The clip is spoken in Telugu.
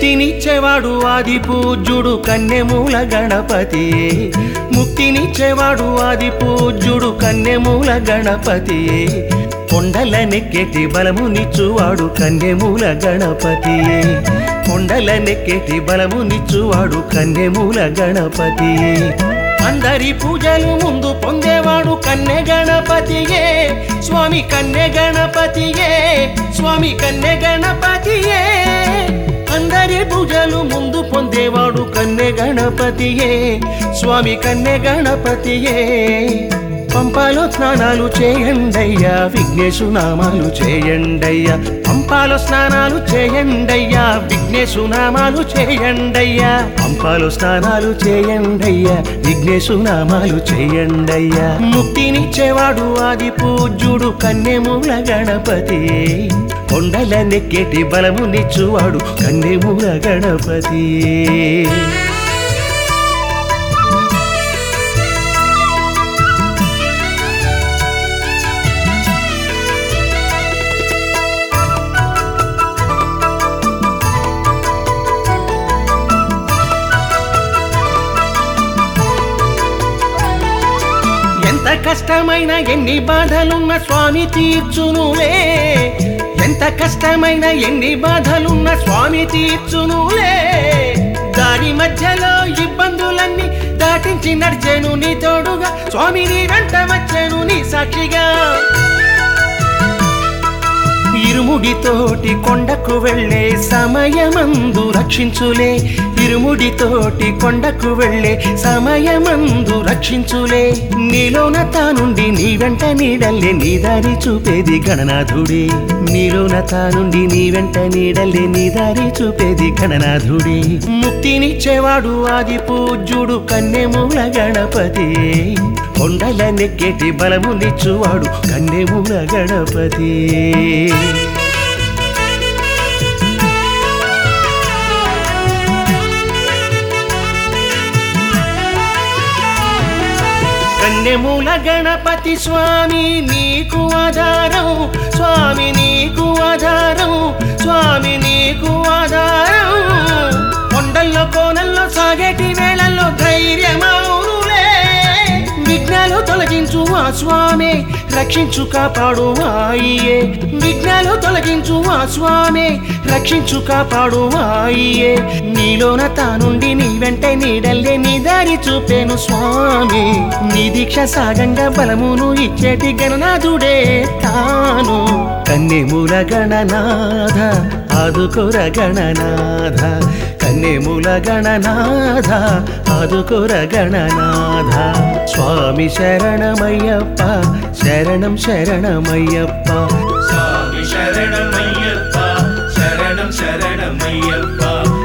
ముక్తినిచ్చేవాడు ఆది పూజ్యుడు కన్నెమూల గణపతియే ముక్తినిచ్చేవాడు ఆది పూజ్యుడు కన్నెమూల గణపతియే కొండల నెక్కెటి బలమునిచ్చువాడు కన్నెమూల గణపతియే కొండల నెక్కెటి బలమునిచ్చువాడు కన్నెమూల గణపతియే అందరి పూజలు ముందు పొందేవాడు కన్నె గణపతియే స్వామి కన్నె గణపతియే స్వామి కన్నె గణపతియే అందరి పూజలు ముందు పొందేవాడు కన్నె గణపతియే స్వామి కన్నె గణపతియే పంపాలో స్నానాలు చేయండయ్యా విఘ్నేశు నామాలు చేయండయ్యా పంపాలో స్నానాలు చేయండయ్యా విఘ్నేశు నామాలు చేయండయ్యా పంపాలో స్నానాలు చేయండయ్యా విఘ్నేశు నామాలు చేయండయ్యా ముక్తినిచ్చేవాడు ఆది పూజ్యుడు కన్నెమూల గణపతి కొండల నెక్కేటి బలమునిచ్చువాడు కన్నెమూల గణపతి ఎంత కష్టమైన ఎన్ని బాధలున్న స్వామి తీర్చునులే ఎంత కష్టమైన ఎన్ని బాధలున్న స్వామి తీర్చునులే దారి మధ్యలో ఇబ్బందులన్నీ దాటించి నడిచేను నీ తోడుగా స్వామి నీ వెంట వచ్చాను నీ సాక్షిగా ఇరుముడితోటి కొండకు వెళ్ళే సమయమందు రక్షించులే ఇరుముడితోటి కొండకు వెళ్ళే సమయమందు రక్షించులే నీలోన తానుండి నీ వెంట నీడల్లే నీ దారి చూపేది గణనాథుడే నీలోన తానుండి నీ వెంట నీడల్లే నీ దారి చూపేది గణనాథుడే ముక్తినిచ్చేవాడు ఆది పూజ్యుడు కన్నెమూల గణపతి కొండల నెక్కేటి బలమునిచ్చువాడు కన్నెమూల గణపతి కన్నెమూల గణపతి స్వామి నీకు ఆధారం స్వామి నీకు ఆధారం స్వామి నీకు ఆధారం కొండల్లో కోనల్లో సాగేటి వేళల్లో ధైర్యమౌనులే విఘ్నాలు తొలగించు ఆ స్వామి రక్షించు కాపాడు ఆయియే విఘ్నాలు తొలగించు ఆ స్వామి రక్షించు కాపాడు ఆయియే నీలోన తానుండి నీ వెంట నీడల్లే నీ దారి చూపేను స్వామి నీ దీక్ష సాగంగా బలమును ఇచ్చేటి గణనాథుడే తాను కన్నెమూల గణనాథ ఆదుకొర గణనాథ కన్నెమూల గణనాథ ఆదుకొర గణనాథ స్వామి శరణమయ్యప్ప శరణం శరణమయ్యప్ప స్వామి శరణమయ్యప్ప శరణం శరణమయ్యప్ప